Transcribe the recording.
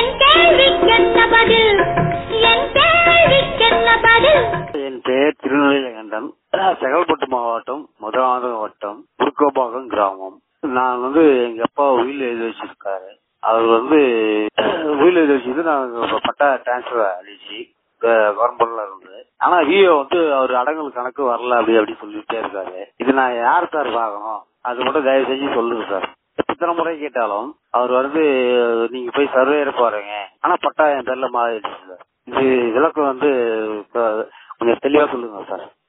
என் கேள்விக்கென்ன பதில் என் கேள்விக்கென்ன பதில் என் பெயர் திருநெல்வேலிகண்டன் செங்கல்பட்டு மாவட்டம் முதலாவது வட்டம் புருக்கோபாகம் கிராமம் நான் வந்து எங்க அப்பா உயில் எழுதி வச்சிருக்காரு அவர் வந்து உயில் எழுதி வச்சது நான் பட்டா டிரான்ஸ்பர் அழிச்சு கவர்மெண்ட்ல இருந்து ஆனா விஓ வந்து அவர் அடங்கல் கணக்கு வரல அப்படி அப்படி சொல்லிட்டே இருக்காரு இது நான் யார் சார் பார்க்கணும் அது மட்டும் தயவு செஞ்சு சொல்லுங்க சார் எத்தனை முறை கேட்டாலும் அவர் வந்து நீங்க போய் சர்வேயர் பாருங்க ஆனா பட்டா என் பேர்ல மாறிடுச்சு சார் இது விளக்கம் வந்து இப்ப கொஞ்சம் தெளிவா சொல்லுங்க சார்